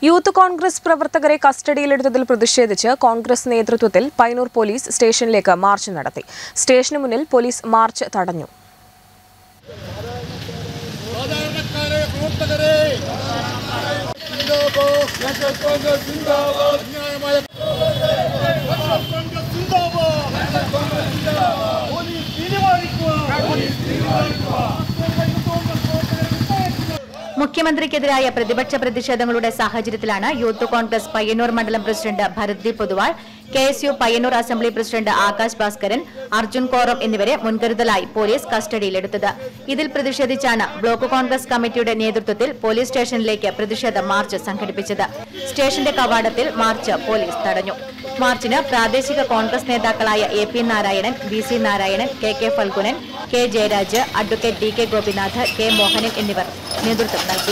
youth Congress പ്രവർത്തകരെ കസ്റ്റഡിയിലെടുത്തതിൽ പ്രതിഷേധിച്ച് കോൺഗ്രസ് നേതൃത്വത്തിൽ പൈനൂർ പോലീസ് സ്റ്റേഷനിലേക്ക് മാർച്ച് നടത്തി സ്റ്റേഷന് മുന്നിൽ പോലീസ് മാർച്ച് തടഞ്ഞു സാധാരണക്കാരെ പ്രവർത്തകരെ സിന്ദാബാദ് നാഷണൽ കോൺഗ്രസ് സിന്ദാബാദ് അന്യായമായ കോൺഗ്രസ് സിന്ദാബാദ് നാഷണൽ കോൺഗ്രസ് സിന്ദാബാദ് പോലീസ് തീരുമാനിക്കുക പോലീസ് തീരുമാനിക്കുക മുഖ്യമന്ത്രിക്കെതിരായ പ്രതിപക്ഷ പ്രതിഷേധങ്ങളുടെ സാഹചര്യത്തിലാണ് യൂത്ത് കോൺഗ്രസ് പയ്യന്നൂർ മണ്ഡലം president Bharat Poduval K S U Payyanur assembly president Akash Bhaskaran Arjun Koram എന്നിവരെ മുൻകരുതലായി പോലീസ് കസ്റ്റഡിയിലെടുത്തത് ഇതിൽ പ്രതിഷേധിച്ചാണ് ബ്ലോക്ക് കോൺഗ്രസ് കമ്മിറ്റിയുടെ നേതൃത്വത്തിൽ പോലീസ് സ്റ്റേഷനിലേക്ക് പ്രതിഷേധ മാർച്ച് സംഘടിപ്പിച്ചത് സ്റ്റേഷന്റെ കവാടത്തിൽ മാർച്ച് പോലീസ് തടഞ്ഞു മാർച്ചിന് പ്രാദേശിക കോൺഗ്രസ് നേതാക്കളായ A P Narayanan V C Narayanan K K Phalgunan K Jayaraj advocate D K Gopinath K Mohanan എന്നിവർ നേതൃത്വം നൽകി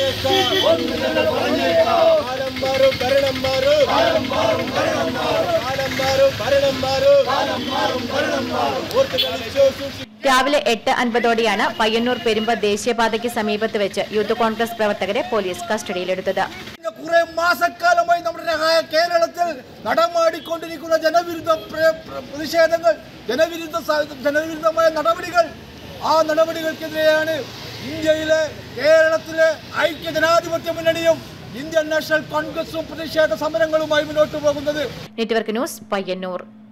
കാലം മാറും ഭരണം മാറും കാലം മാറും ഭരണം മാറും ഓർത്ത് കളിച്ചോ സൂക്ഷിച്ചു രാവിലെ എട്ട് അൻപതോടെയാണ് പയ്യന്നൂർ പെരുമ്പ ദേശീയപാതയ്ക്ക് സമീപത്ത് വെച്ച് യൂത്ത് കോൺഗ്രസ് പ്രവർത്തകരെ പോലീസ് കസ്റ്റഡിയിലെടുത്തത് കഴിഞ്ഞ കുറെ മാസക്കാലമായി നമ്മുടെ രാ- കേരളത്തിൽ നടമാടിക്കൊണ്ടിരിക്കുന്ന ജനവിരുദ്ധ പ്ര- പ്ര- പ്രതിഷേധങ്ങൾ ജനവിരുദ്ധ സ- ജനവിരുദ്ധമായ നടപടികൾ ആ നടപടികൾക്കെതിരെയാണ് ഇന്ത്യയിലെ കേരളത്തിലെ ഐക്യ ജനാധിപത്യ മുന്നണിയും ഇന്ത്യൻ നാഷണൽ കോൺഗ്രസും പ്രതിഷേധ സമരങ്ങളുമായി മുന്നോട്ട് പോകുന്നത് നെറ്റ്വർക്ക് ന്യൂസ് പയ്യന്നൂർ